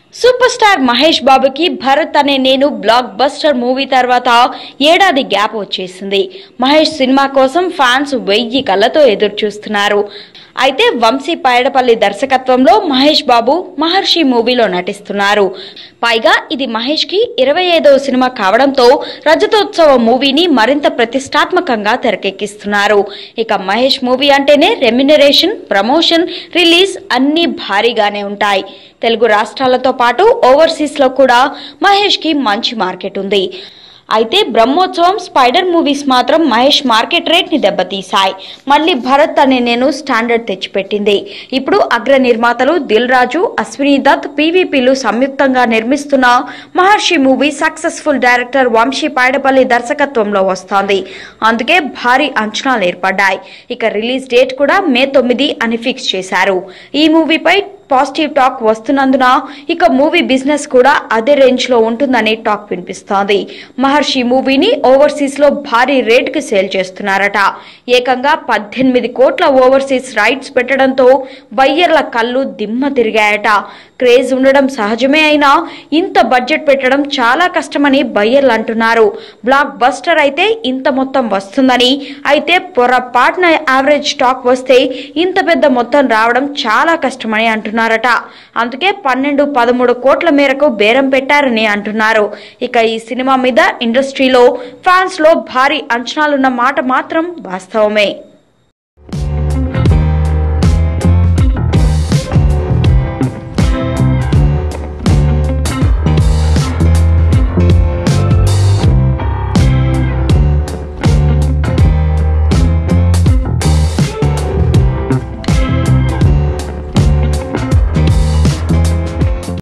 super star Mahesh బాబుకి భరత్ అనే నేను బ్లాక్ బస్టర్ మూవీ తర్వాత ఏడాది గ్యాప్ వచ్చేసింది మహేష్ సినిమా కోసం ఫ్యాన్స్ వెయ్యి కళ్ళతో ఎదురు చూస్తున్నారు అయితే వంశీ పైడపల్లి దర్శకత్వంలో మహేష్ బాబు మహర్షి మూవీలో నటిస్తున్నారు పైగా ఇది మహేష్ కి ఇరవై ఐదవ సినిమా కావడంతో రజతోత్సవ మూవీని మరింత ప్రతిష్టాత్మకంగా తెరకెక్కిస్తున్నారు ఇక మహేష్ మూవీ అంటేనే రెమ్యునరేషన్ ప్రమోషన్ రిలీజ్ అన్ని భారీగానే ఉంటాయి తెలుగు రాష్ట్రాలతో పాటు ఓవర్సీస్ లో కూడా మహేష్ కి మంచి మార్కెట్ ఉంది అయితే బ్రహ్మోత్సవం స్పైడర్ మూవీస్ మాత్రం మహేష్ మార్కెట్ రేట్ ని దెబ్బతీశాయి మళ్ళీ భరత్ అనే నేను స్టాండర్డ్ తెచ్చిపెట్టింది ఇప్పుడు అగ్ర నిర్మాతలు దిల్ రాజు అశ్విని దత్ పీవీపీలు సంయుక్తంగా నిర్మిస్తున్న Maharshi movie successful director Vamshi Paidipally దర్శకత్వంలో వస్తోంది అందుకే భారీ అంచనాలు ఏర్పడ్డాయి ఇక రిలీజ్ డేట్ కూడా మే తొమ్మిది అని ఫిక్స్ చేశారు ఈ మూవీపై పాజిటివ్ టాక్ వస్తున్నందున ఇక మూవీ బిజినెస్ కూడా అదే రేంజ్ లో ఉంటుందని టాక్ వినిపిస్తోంది మహర్షి మూవీని ఓవర్సీస్ లో భారీ రేట్ కి సేల్ చేస్తున్నారట ఏకంగా పద్దెనిమిది కోట్ల ఓవర్సీస్ రైట్స్ పెట్టడంతో బయ్యర్ల కళ్ళు దిమ్మ తిరిగాయట క్రేజ్ ఉండడం సహజమే అయినా ఇంత బడ్జెట్ పెట్టడం చాలా కష్టమని బయ్యర్లు అంటున్నారు బ్లాక్ బస్టర్ అయితే ఇంత మొత్తం వస్తుందని అయితే పొరపాటున యావరేజ్ స్టాక్ వస్తే ఇంత పెద్ద మొత్తం రావడం చాలా కష్టమని అంటున్నారట అందుకే పన్నెండు పదమూడు కోట్ల మేరకు బేరం పెట్టారని అంటున్నారు ఇక ఈ సినిమా మీద ఇండస్ట్రీలో ఫ్యాన్స్ లో భారీ అంచనాలున్న మాట మాత్రం వాస్తవమే